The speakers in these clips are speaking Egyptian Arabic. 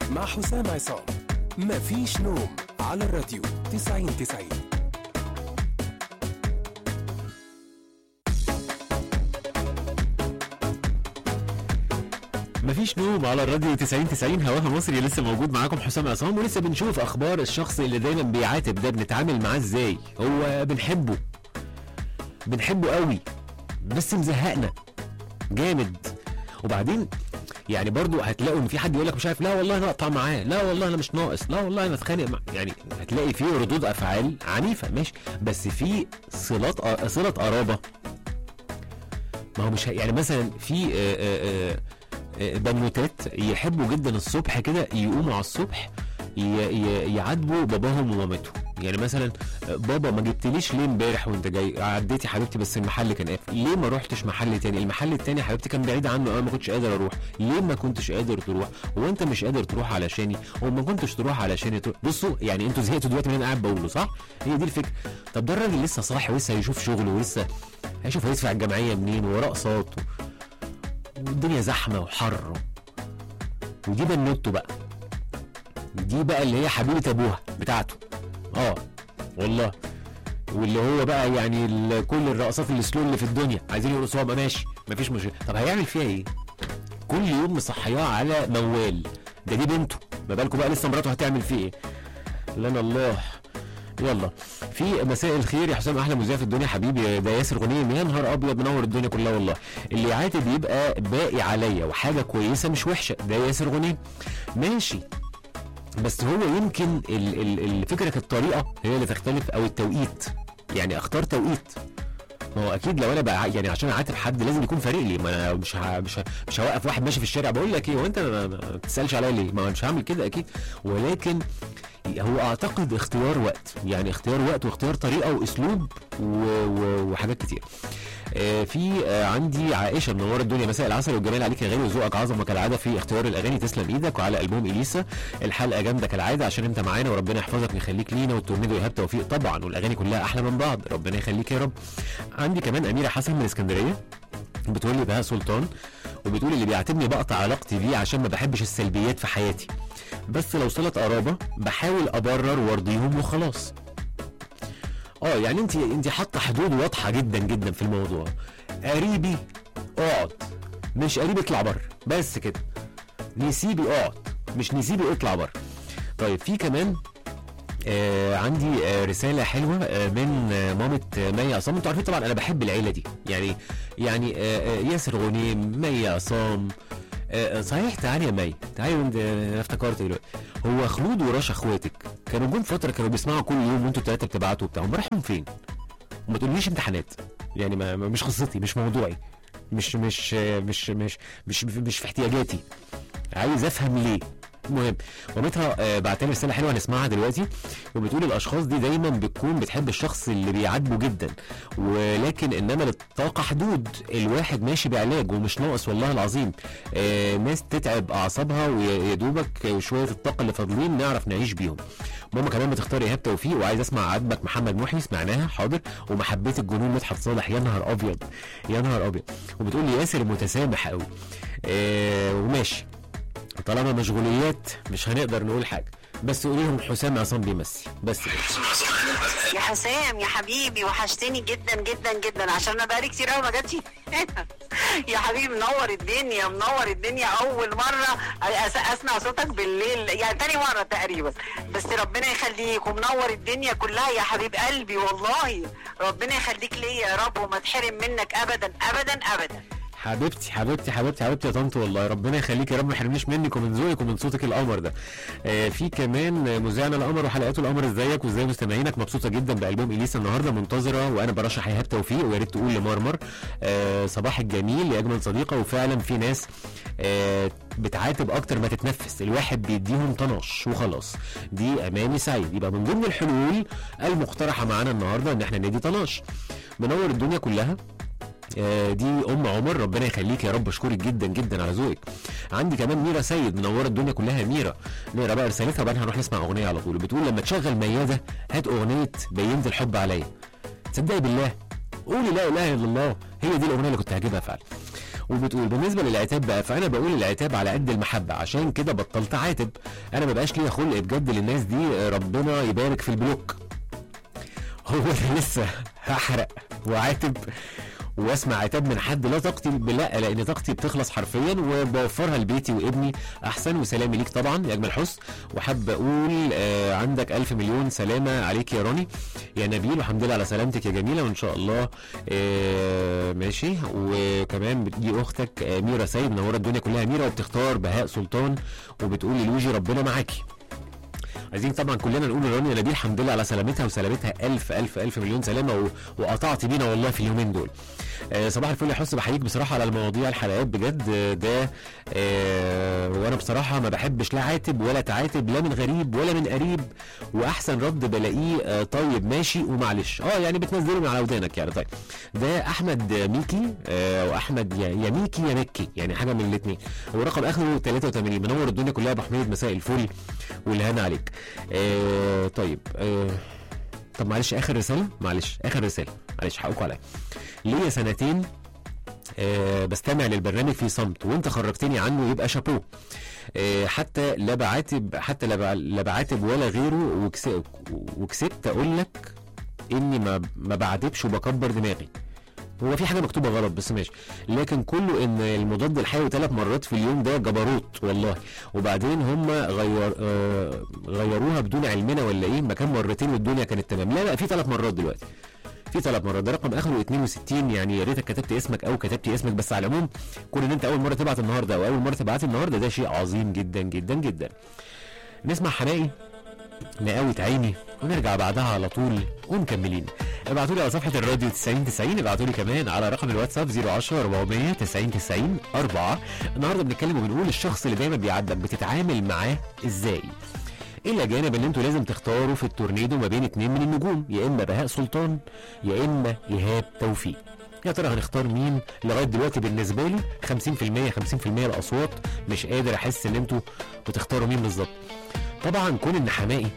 مع حسام عصام مفيش نوم على الراديو 90 90 مفيش نوم على الراديو 90 90 هواها مصري لسه موجود معاكم حسام عصام ولسه بنشوف اخبار الشخص اللي دايما بيعاتب ده بنتعامل معاه ازاي هو بنحبه بنحبه قوي بس مزهقنا جامد وبعدين يعني برضو هتلاقوا ان في حد يقول لك مش عارف لا والله انا اقطع معاه لا والله انا مش ناقص لا والله انا اتخانق مع يعني هتلاقي فيه ردود افعال عنيفه ماشي بس في صلات صله قرابه ما هو مش ه- يعني مثلا في آه، آه، آه، آه، بنوتات يحبوا جدا الصبح كده يقوموا على الصبح ي- ي- يعاتبوا باباهم ومامتهم يعني مثلا آه، بابا ما جبتليش ليه امبارح وانت جاي عديت يا حبيبتي بس المحل كان قافل ليه ما روحتش محل تاني المحل التاني يا حبيبتي كان بعيد عنه انا ما كنتش قادر اروح ليه ما كنتش قادر تروح هو انت مش قادر تروح علشاني هو ما كنتش تروح علشاني تروح بصوا يعني انتوا زهقتوا دلوقتي من اللي انا قاعد بقوله صح هي دي الفكره طب ده الراجل لسه صاحي ولسه هيشوف شغله ولسه هيشوف هيدفع الجمعيه منين وراه اقساط والدنيا زحمه وحر ودي بنوته بقى دي بقى اللي هي حبيبه ابوها بتاعته اه والله واللي هو بقى يعني ال- كل الرقصات السلو اللي في الدنيا عايزين يرقصوها بقى ماشي مفيش مشكله طب هيعمل فيها ايه؟ كل يوم مصحياه على موال ده دي بنته ما بالكم بقى لسه مراته هتعمل فيه ايه؟ لنا الله يلا في مساء الخير يا حسام احلى مذيع في الدنيا حبيبي ده ياسر غنيم يا نهار ابيض منور الدنيا كلها والله اللي يعاتب يبقى باقي عليا وحاجه كويسه مش وحشه ده ياسر غنيم ماشي بس هو يمكن ال- ال- الفكره كانت الطريقه هي اللي تختلف او التوقيت يعني اختار توقيت ما هو اكيد لو انا بقى يعني عشان اعاتب حد لازم يكون فارق لي ما انا مش ه... مش ه... مش هوقف واحد ماشي في الشارع بقول لك ايه هو انت ما ما بتسالش عليا ليه ما أنا مش هعمل كده اكيد ولكن هو اعتقد اختيار وقت يعني اختيار وقت واختيار طريقه واسلوب و... و... وحاجات كتير آه، في آه، عندي عائشه منوره الدنيا مساء العسل والجمال عليك يا غالي وذوقك عظمه كالعاده في اختيار الاغاني تسلم ايدك وعلى البوم اليسا الحلقه جامده كالعاده عشان انت معانا وربنا يحفظك ويخليك لينا والتورنيدو ايهاب توفيق طبعا والاغاني كلها احلى من بعض ربنا يخليك يا رب عندي كمان اميره حسن من اسكندريه بتقول لي بهاء سلطان وبتقول اللي بيعاتبني بقطع علاقتي بيه عشان ما بحبش السلبيات في حياتي بس لو صلت قرابه بحاول ابرر وارضيهم وخلاص اه يعني انت انت حاطه حدود واضحه جدا جدا في الموضوع قريبي اقعد مش قريبي اطلع بره بس كده نسيبي اقعد مش نسيبي اطلع بره طيب في كمان آه عندي آه رساله حلوه آه من آه مامه آه مي عصام انتوا عارفين طبعا انا بحب العيله دي يعني يعني آه آه ياسر غنيم مي عصام آه آه، صحيح تعالي يا مي تعالي وانت انا افتكرت دلوقتي هو خلود ورشا اخواتك كانوا جم فتره كانوا بيسمعوا كل يوم وانتوا الثلاثه بتبعتوا وبتاع هم رايحين فين؟ وما تقوليش امتحانات يعني ما ما- مش قصتي مش موضوعي مش مش آه، مش مش مش مش في احتياجاتي عايز افهم ليه المهم مامتها آه، بعتلي رساله حلوه هنسمعها دلوقتي وبتقول الاشخاص دي دايما بتكون بتحب الشخص اللي بيعاتبه جدا ولكن انما للطاقه حدود الواحد ماشي بعلاج ومش ناقص والله العظيم آه ناس تتعب اعصابها ويا دوبك شويه الطاقه اللي فاضلين نعرف نعيش بيهم ماما كمان بتختار ايهاب توفيق وعايز اسمع عاتبك محمد محي سمعناها حاضر ومحبه الجنون مدحت صالح يا نهار ابيض يا نهار ابيض وبتقول لي ياسر متسامح قوي آه وماشي طالما مشغوليات مش هنقدر نقول حاجه بس قولي لهم حسام عصام بيمثل بس كده يا حسام يا حبيبي وحشتني جدا جدا جدا عشان انا بقالي كتير قوي ما جاتش يا حبيبي منور الدنيا منور الدنيا اول مره أس- اسمع صوتك بالليل يعني تاني مره تقريبا بس ربنا يخليك ومنور الدنيا كلها يا حبيب قلبي والله ربنا يخليك ليا يا رب وما تحرم منك ابدا ابدا ابدا حبيبتي حبيبتي حبيبتي حبيبتي يا طنط والله ربنا يخليك يا رب ما يحرمنيش منك ومن ذوقك ومن صوتك القمر ده آه في كمان مذيعنا القمر وحلقاته القمر ازيك وازاي مستمعينك مبسوطه جدا بالبوم اليسا النهارده منتظره وانا برشح ايهاب توفيق ويا ريت تقول لمرمر آه صباح الجميل يا اجمل صديقه وفعلا في ناس آه بتعاتب اكتر ما تتنفس الواحد بيديهم طناش وخلاص دي اماني سعيد يبقى من ضمن الحلول المقترحه معانا النهارده ان احنا ندي طناش منور الدنيا كلها آه، دي ام عمر ربنا يخليك يا رب اشكرك جدا جدا على ذوقك عندي كمان ميرا سيد منوره الدنيا كلها يا ميرا نقرا بقى رسالتها وبعدين هنروح نسمع اغنيه على طول بتقول لما تشغل مياده هات اغنيه بينت الحب عليا تصدقي بالله قولي لا اله الا الله هي دي الاغنيه اللي كنت هجيبها فعلا وبتقول بالنسبه للعتاب بقى فانا بقول العتاب على قد المحبه عشان كده بطلت عاتب انا ما بقاش ليا خلق بجد للناس دي ربنا يبارك في البلوك هو انا لسه هحرق وعاتب واسمع عتاب من حد لا طاقتي لا لان طاقتي بتخلص حرفيا وبوفرها لبيتي وابني احسن وسلامي ليك طبعا يا اجمل حسن وحاب اقول آه عندك الف مليون سلامه عليك يا راني يا نبيل والحمد لله على سلامتك يا جميله وان شاء الله آه ماشي وكمان دي اختك آه ميرا سيد منوره الدنيا كلها ميرا وبتختار بهاء سلطان وبتقول للوجي ربنا معاكي عايزين طبعا كلنا نقول لرانيا نبيل الحمد لله على سلامتها وسلامتها الف الف الف مليون سلامه و... وقطعت بينا والله في اليومين دول آه صباح الفل يا حسن بحييك بصراحه على المواضيع الحلقات بجد آه، ده آه وانا بصراحه ما بحبش لا عاتب ولا تعاتب لا من غريب ولا من قريب واحسن رد بلاقيه آه طيب ماشي ومعلش اه يعني بتنزله من على ودانك يعني طيب ده احمد ميكي آه واحمد يا يا ميكي يا مكي يعني حاجه من الاثنين هو رقم اخره 83 منور الدنيا كلها يا ابو حميد مساء الفل والهنا عليك آه طيب آه طب معلش اخر رساله معلش اخر رساله معلش حقكم عليا ليا سنتين آه بستمع للبرنامج في صمت وانت خرجتني عنه يبقى شابوه آه حتى لا بعاتب حتى لا بع- لا بعاتب ولا غيره وكس- وكسبت اقول لك اني ما ما بعاتبش وبكبر دماغي هو في حاجه مكتوبه غلط بس ماشي لكن كله ان المضاد الحيوي ثلاث مرات في اليوم ده جبروت والله وبعدين هم غير آه غيروها بدون علمنا ولا ايه مكان مرتين والدنيا كانت تمام لا لا في ثلاث مرات دلوقتي في ثلاث مرات ده رقم اخره 62 يعني يا ريتك كتبت اسمك او كتبت اسمك بس على العموم كون ان انت اول مره تبعت النهارده او اول مره تبعت النهارده ده شيء عظيم جدا جدا جدا نسمع حماقي نقاوة عيني ونرجع بعدها على طول ومكملين ابعتوا لي على صفحة الراديو 90 90 ابعتوا لي كمان على رقم الواتساب 010 400 90 90 4 النهارده بنتكلم وبنقول الشخص اللي دايما بيعدك بتتعامل معاه ازاي الى جانب ان انتوا لازم تختاروا في التورنيدو ما بين اتنين من النجوم يا اما بهاء سلطان يا اما ايهاب توفيق يا ترى هنختار مين لغايه دلوقتي بالنسبه لي 50% 50% الاصوات مش قادر احس ان انتوا بتختاروا مين بالظبط طبعا كون ان حمائي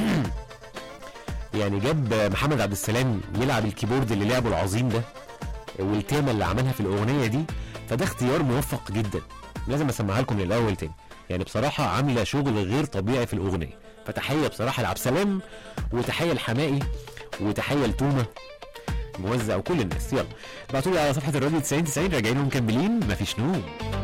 يعني جاب محمد عبد السلام يلعب الكيبورد اللي لعبه العظيم ده والتيمة اللي عملها في الاغنيه دي فده اختيار موفق جدا لازم اسمعها لكم للاول تاني يعني بصراحه عامله شغل غير طبيعي في الاغنيه فتحيه بصراحه لعبد السلام وتحيه لحمائي وتحيه لتومه موزع وكل الناس يلا ابعتوا لي على صفحه الراديو 90 90 راجعين ومكملين مفيش نوم